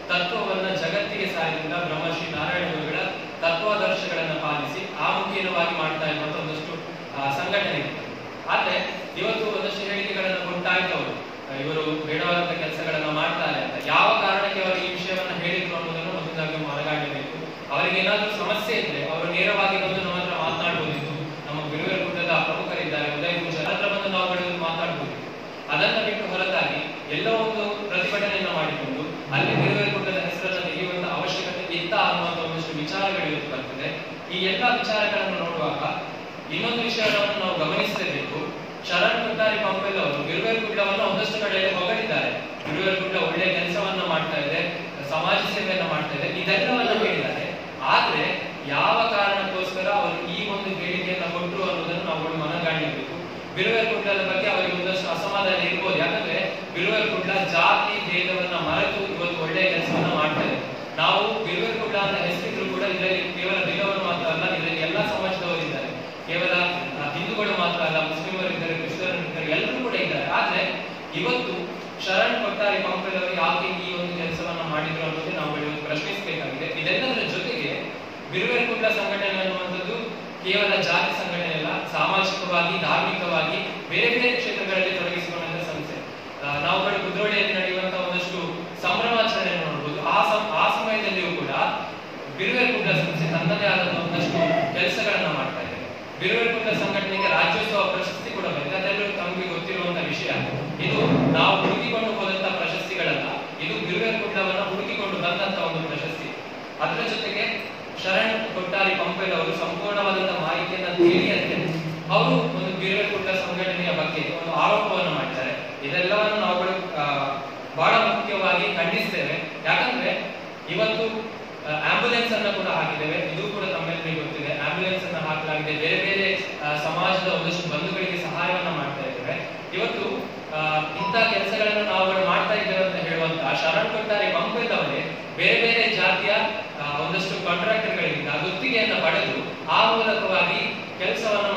ತತ್ವವನ್ನ ಜಗತ್ತಿಗೆ ಸಾರಿದಂತ ಬ್ರಹ್ಮಶ್ರೀ ನಾರಾಯಣ ಗುರುಗಳ ತತ್ವಾದರ್ಶಗಳನ್ನ ಪಾಲಿಸಿ ಆ ಮುಖೇನವಾಗಿ ಮಾಡ್ತಾ ಇರುವಂತ ಒಂದಷ್ಟು ಆ, ಸಂಘಟನೆ ಇತ್ತು ಆದ್ರೆ ಇವತ್ತು ಒಂದಷ್ಟು ಹೇಳಿಕೆಗಳನ್ನು ಕೊಟ್ಟಾಯ್ತು ಅವರು ಆ, ಇವರು ಬೇಡವಾದಂತ ಕೆಲಸಗಳನ್ನ ಮಾಡ್ತಾರೆ ಅಂತ ಯಾವ ಕಾರಣಕ್ಕೆ ಅವರು ಈ ವಿಷಯವನ್ನ ಹೇಳಿದ್ರು ಅನ್ನೋದನ್ನು ಮೊದಲಾಗಿ ಮನಗಾಡಬೇಕು ಅವರಿಗೆ ಏನಾದ್ರೂ ಸಮಸ್ಯೆ ಇದ್ರೆ ಅವರು ನೇರವಾಗಿ ಬಂದು ನಮ್ಮ ಹತ್ರ ಮಾತನಾಡಬಹುದಿತ್ತು ನಮ್ಮ ಗುರುವಿನ ಗುಡ್ಡದ ಪ್ರಮುಖರಿದ್ದಾರೆ ಉದಯ ಪೂಜಾ ಹತ್ರ ಬಂದು ನಾವುಗಳು ಮಾತಾಡಬಹುದಿತ್ತು ಅದನ್ನ ಬಿಟ್ಟು ಹೊರತಾಗಿ ಎಲ್ಲೋ ಒಂದು ಪ್ರತಿಭಟನೆಯನ್ನ ಮಾಡಿಕೊಂಡು ಅಲ್ಲಿ ಗುರುವಿನ ಗುಡ್ಡದ ಹೆಸರನ್ನ ತೆಗೆಯುವಂತ ಅವಶ್ಯಕತೆ ಇತ್ತ ಅನ್ನುವಂತ ಒಂದಷ್ಟು ವಿಚಾರಗಳು ಇವತ್ತು ಬರ್ತದೆ ಈ ಎಲ್ಲಾ ವಿಚಾರಗಳನ್ನು ನೋಡುವಾಗ ಇನ್ನೊಂದು ವಿಷಯವನ್ನು ನಾವು ಗಮನಿಸಲೇಬೇಕು ಶರಣ್ ಕುಟ್ಟಾರಿ ಪಂಪೆಲ್ ಅವರು ಗುರುವೇರ್ ಗುಡ್ಡವನ್ನು ಒಂದಷ್ಟು ಕಡೆಯಲ್ಲಿ ಹೊಗಳಿದ್ದಾರೆ ಗುರುವೇರ್ ಗುಡ್ಡ ಒಳ್ಳೆಯ ಕೆಲಸವನ್ನ ಮಾಡ್ತಾ ಇದೆ ಸಮಾಜ ಸೇವೆಯನ್ನ ಮಾಡ್ತಾ ಇದೆ ಇದೆಲ್ಲವನ್ನ ಹೇಳಿದ್ದಾರೆ ಆದ್ರೆ ಯಾವ ಕಾರಣಕ್ಕೋಸ್ಕರ ಅವರು ಈ ಒಂದು ಹೇಳಿಕೆಯನ್ನ ಕೊಟ್ಟರು ಅನ್ನೋದನ್ನು ನಾವು ಮನಗಾಣಬೇಕು ಬಿರುವೇರ್ ಗುಡ್ಡದ ಬಗ್ಗೆ ಅವರಿಗೆ ಒಂದಷ್ಟು ಅಸಮಾಧಾನ ಇರ್ಬೋದು ಯಾಕಂದ್ರೆ ಬಿರುವೇರ್ ಗುಡ್ಡ ಜಾತಿ ಭೇದವನ್ನ ಮರೆತು ಇವತ್ತು ಒಳ್ಳೆಯ ಕೆಲಸವನ್ನ ಮಾಡ್ತಾ ಇದೆ ನಾವು ಬಿರುವೇರ್ ಗುಡ್ಡ ಅಂತ ಹೆಸರಿದ್ರು ಕೂಡ ಇದರಲ್ಲಿ ಕೇವಲ ಬಿಲ್ಲವರು ಮಾತ್ರ ಅಲ್ಲ ಇದರಲ್ಲಿ ಎಲ್ಲಾ ಸಮಾಜದವರು ಇದ್ದಾರೆ ಕೇವಲ ಆ, ಹಿಂದೂಗಳು ಮಾತ್ರ ಅಲ್ಲ ಮುಸ್ಲಿಮರು ಇದ್ದಾರೆ ಕ್ರಿಸ್ತರು ಇದ್ದಾರೆ ಎಲ್ಲರೂ ಕೂಡ ಇದ್ದಾರೆ ಆದ್ರೆ ಇವತ್ತು ಶರಣ್ ಕೊಟ್ಟಾರಿ ಪಂಪೆಲವರು ಯಾಕೆ ಈ ಒಂದು ಕೆಲಸವನ್ನ ಮಾಡಿದ್ರು ಅನ್ನೋದು ನಾವು ಇವತ್ತು ಪ್ರಶ್ನಿಸಬೇಕಾಗಿದೆ ಇದೆಲ್ಲದರ ಜೊತೆಗೆ ಬಿರುವೇರ್ ಗುಡ್ಡ ಸಂಘಟನೆ ಅನ್ನುವಂಥದ್ದು ಕೇವಲ ಜಾತಿ ಸಂಘಟನೆ ಅಲ್ಲ ಸಾಮಾಜಿಕವಾಗಿ ಧಾರ್ಮಿಕವಾಗಿ ಬೇರೆ ಬೇರೆ ಕ್ಷೇತ್ರಗಳಲ್ಲಿ ತೊಡಗಿಸಿಕೊಂಡಂತ ಸಂಸ್ಥೆ ಆ, ನಾವುಗಳು ಕುದ್ರೋಳಿಯಲ್ಲಿ ನಡೆಯುವಂತಹ ಒಂದಷ್ಟು ಸಂಭ್ರಮಾಚರಣೆಯನ್ನು ನೋಡಬಹುದು ಆ ಸಂ ಆ ಸಮಯದಲ್ಲಿಯೂ ಕೂಡ ಬಿರುವೇರ್ ಗುಡ್ಡ ಸಂಸ್ಥೆ ತನ್ನದೇ ಆದಂತಹ ಒಂದಷ್ಟು ಕೆಲಸಗಳನ್ನ ಮಾಡ್ತಾ ಇದೆ ಬಿರುವೇರ್ ಗುಡ್ಡ ಸಂಘಟನೆಗೆ ರಾಜ್ಯೋತ್ಸವ ಪ್ರಶಸ್ತಿ ಕೂಡ ಬಂದಿದೆ ಅದೆಲ್ಲರೂ ತಮಗೆ ಗೊತ್ತಿರುವಂತಹ ವಿಷಯ ಇದು ನಾವು ಹುಡುಕಿಕೊಂಡು ಹೋದಂತ ಪ್ರಶಸ್ತಿಗಳಲ್ಲ ಇದು ಬಿರುವೇರ್ ಗುಡ್ಡವನ್ನ ಹುಡುಕಿಕೊಂಡು ಬಂದಂತ ಒಂದು ಪ್ರಶಸ್ತಿ ಅದರ ಜೊತೆಗೆ ಶರಣ್ ಕೊಟ್ಟಾರಿ ಪಂಪೆಲ್ ಅವರು ಸಂಪೂರ್ಣವಾದಂತಹ ಮಾಹಿತಿಯನ್ನ ತಿಳಿಯಂತೆ ಅವರು ಒಂದು ಬಿರುವೇರ್ ಗುಡ್ಡ ಸಂಘಟನೆಯ ಬಗ್ಗೆ ಒಂದು ಆರೋಪವನ್ನು ಮಾಡ್ತಾರೆ ಇದೆಲ್ಲವನ್ನು ನಾವುಗಳು ಆ, ಬಹಳ ಮುಖ್ಯವಾಗಿ ಖಂಡಿಸ್ತೇವೆ ಯಾಕಂದ್ರೆ ಇವತ್ತು ಆಂಬುಲೆನ್ಸ್ ಅನ್ನ ಕೂಡ ಹಾಕಿದ್ದೇವೆ ಇದು ಕೂಡ ತಮ್ಮೆಲ್ಲರಿಗೂ ಗೊತ್ತಿದೆ ಆಂಬುಲೆನ್ಸ್ ಅನ್ನ ಹಾಕಲಾಗಿದೆ ಬೇರೆ ಬೇರೆ ಆ, ಸಮಾಜದ ಒಂದಷ್ಟು ಬಂಧುಗಳಿಗೆ ಸಹಾಯವನ್ನ ಮಾಡ್ತಾ ಇದ್ದೇವೆ ಇವತ್ತು ಆ, ಇಂಥ ಕೆಲಸಗಳನ್ನು ನಾವುಗಳು ಮಾಡ್ತಾ ಇದ್ದೇವೆ ಅಂತ ಹೇಳುವಂತ ಶರಣ್ ಕೊಟ್ಟಾರಿ ಪಂಪೆಲ್ ಅವರೇ ಬೇರೆ ಬೇರೆ ಜಾತಿಯ ಆ, ಒಂದಷ್ಟು ಕಾಂಟ್ರಾಕ್ಟರ್ಗಳಿಂದ ಗುತ್ತಿಗೆಯನ್ನ ಪಡೆದು ಆ ಮೂಲಕವಾಗಿ ಕೆಲಸವನ್ನ